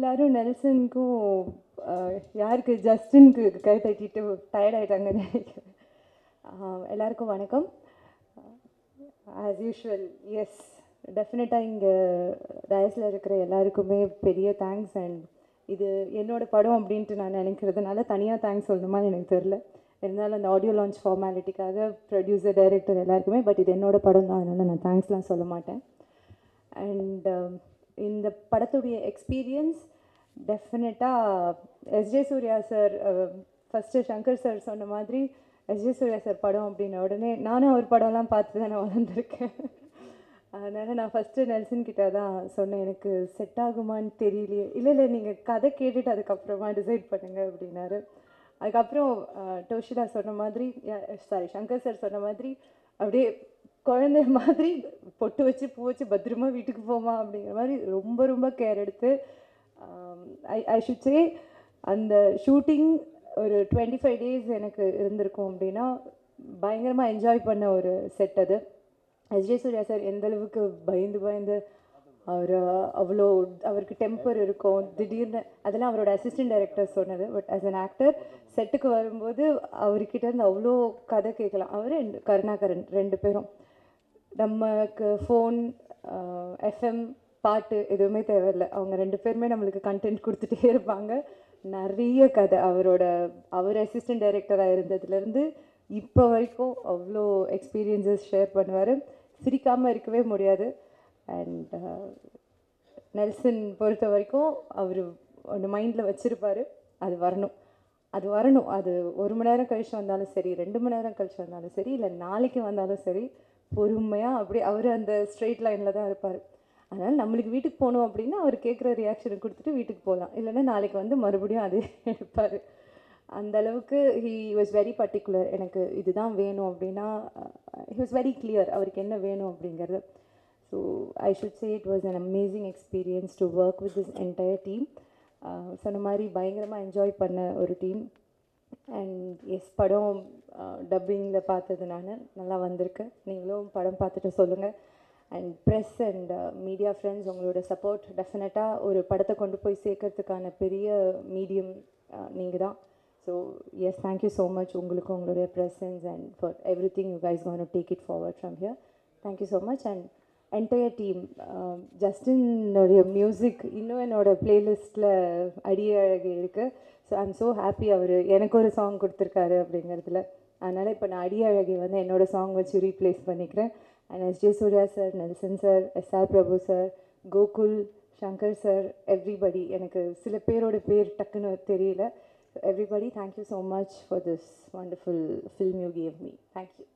எல்லாரும் நெல்சனுக்கும் அஹ், யாருக்கு ஜஸ்டினுக்கு கை தட்டிட்டு டயர்ட் ஆயிட்டாங்கன்னு நினைக்கிறேன் அஹ், எல்லாருக்கும் வணக்கம் ஆஸ் யூஷுவல் எஸ் டெஃபினட்டாக இங்கே டயஸில் இருக்கிற எல்லாருக்குமே பெரிய தேங்க்ஸ் அண்ட் இது என்னோட படம் அப்படின்ட்டு நான் நினைக்கிறதுனால தனியாக தேங்க்ஸ் சொல்லணுமான்னு எனக்கு தெரில இருந்தாலும் அந்த ஆடியோ லான்ச் ஃபார்மாலிட்டிக்காக ப்ரொடியூசர் டைரக்டர் எல்லாருக்குமே பட் இது என்னோட படம் தான் அதனால் நான் தேங்க்ஸ்லாம் சொல்ல மாட்டேன் அண்ட் இந்த படத்துடைய எக்ஸ்பீரியன்ஸ் டெஃபினட்டாக SJ Suryah sir first Shankar sir சொன்ன மாதிரி எஸ்ஜே சூர்யா சார் படம் அப்படின்ன உடனே நானும் அவர் படம்லாம் பார்த்து தான் நான் வளர்ந்துருக்கேன் அதனால் நான் ஃபஸ்ட்டு நெல்சன் கிட்ட தான் சொன்னேன் எனக்கு செட் ஆகுமான்னு தெரியலையே இல்லை இல்லை நீங்கள் கதை கேட்டுட்டு அதுக்கப்புறமா டிசைட் பண்ணுங்க அப்படின்னாரு அதுக்கப்புறம் அஹ், டோஷிலா சொன்ன மாதிரி சாரி சங்கர் சார் சொன்ன மாதிரி அப்படியே குழந்தை மாதிரி பொட்டு வச்சு பூ வச்சு பத்திரமா வீட்டுக்கு போமா அப்படிங்கிற மாதிரி ரொம்ப ரொம்ப கேர் எடுத்து ஐ ஐ ஷுட் சே அந்த ஷூட்டிங் ஒரு டுவெண்ட்டி ஃபைவ் டேஸ் எனக்கு இருந்திருக்கும் அப்படின்னா பயங்கரமாக என்ஜாய் பண்ண ஒரு செட் அது எஸ்ஜே சூர்யா சார் எந்த அளவுக்கு பயந்து பயந்து அவர் அவ்வளோ அவருக்கு டெம்பர் இருக்கும் திடீர்னு அதெல்லாம் அவரோட அசிஸ்டன்ட் டைரக்டர் சொன்னது பட் ஆஸ் an ஆக்டர் செட்டுக்கு வரும்போது அவர்கிட்ட இருந்து அவ்வளோ கதை கேட்கலாம் அவர் கருணாகரன் ரெண்டு பேரும் நமக்கு ஃபோன் எஃப்எம் பாட்டு எதுவுமே தேவையில்லை அவங்க ரெண்டு பேருமே நம்மளுக்கு கண்டென்ட் கொடுத்துட்டே இருப்பாங்க நிறைய கதை அவரோட அவர் அசிஸ்டன்ட் டைரக்டராக இருந்ததுலேருந்து இப்போ வரைக்கும் அவ்வளோ எக்ஸ்பீரியன்ஸஸ் ஷேர் பண்ணுவார் சிரிக்காமல் இருக்கவே முடியாது அண்ட் நெல்சன் பொறுத்த வரைக்கும் அவர் ஒன்று மைண்டில் வச்சுருப்பாரு அது வரணும் அது வரணும் அது ஒரு மணி நேரம் கழிச்சு வந்தாலும் சரி ரெண்டு மணி நேரம் கழிச்சு வந்தாலும் சரி இல்லை நாளைக்கு வந்தாலும் சரி பொறுமையாக அப்படியே அவர் அந்த ஸ்ட்ரெயிட் லைனில் தான் இருப்பார் அதனால் நம்மளுக்கு வீட்டுக்கு போகணும் அப்படின்னா அவர் கேட்குற ரியாக்ஷனை கொடுத்துட்டு வீட்டுக்கு போகலாம் இல்லைன்னா நாளைக்கு வந்து மறுபடியும் அதே எடுப்பார் அந்த அளவுக்கு ஹி வாஸ் வெரி பர்டிகுலர் எனக்கு இதுதான் வேணும் அப்படின்னா ஹி வாஸ் வெரி கிளியர் அவருக்கு என்ன வேணும் அப்படிங்கிறது so I should say it was an amazing experience to work with this entire team சொன்ன மாதிரி பயங்கரமாக என்ஜாய் பண்ண ஒரு டீம் அண்ட் எஸ் படம் டப்பிங்கில் பார்த்தது நான் நல்லா வந்திருக்கு நீங்களும் படம் பார்த்துட்டு சொல்லுங்கள் and press and media friends உங்களோட சப்போர்ட் டெஃபினட்டாக ஒரு படத்தை கொண்டு போய் சேர்க்கறதுக்கான பெரிய மீடியம் நீங்கள் தான் so yes thank you so much உங்களுக்கு உங்களுடைய presence and for every thing you guys gonna take it forward from here thank you so much and entire team ஜஸ்டினுடைய மியூசிக் இன்னும் என்னோட பிளேலிஸ்ட்டில் அடிய அழகி இருக்குது ஸோ ஐம் ஸோ ஹாப்பி அவர் எனக்கு ஒரு சாங் கொடுத்துருக்காரு அப்படிங்கிறதுல அதனால் இப்போ நான் அடி அழகி வந்து என்னோட சாங் வச்சு ரீப்ளேஸ் பண்ணிக்கிறேன் and S J Suryah sir Nelson sir S R Prabhu sir Gokul Shankar sir everybody எனக்கு சில பேரோட பேர் டக்குன்னு தெரியல everybody thank you so much for this wonderful film you gave me thank you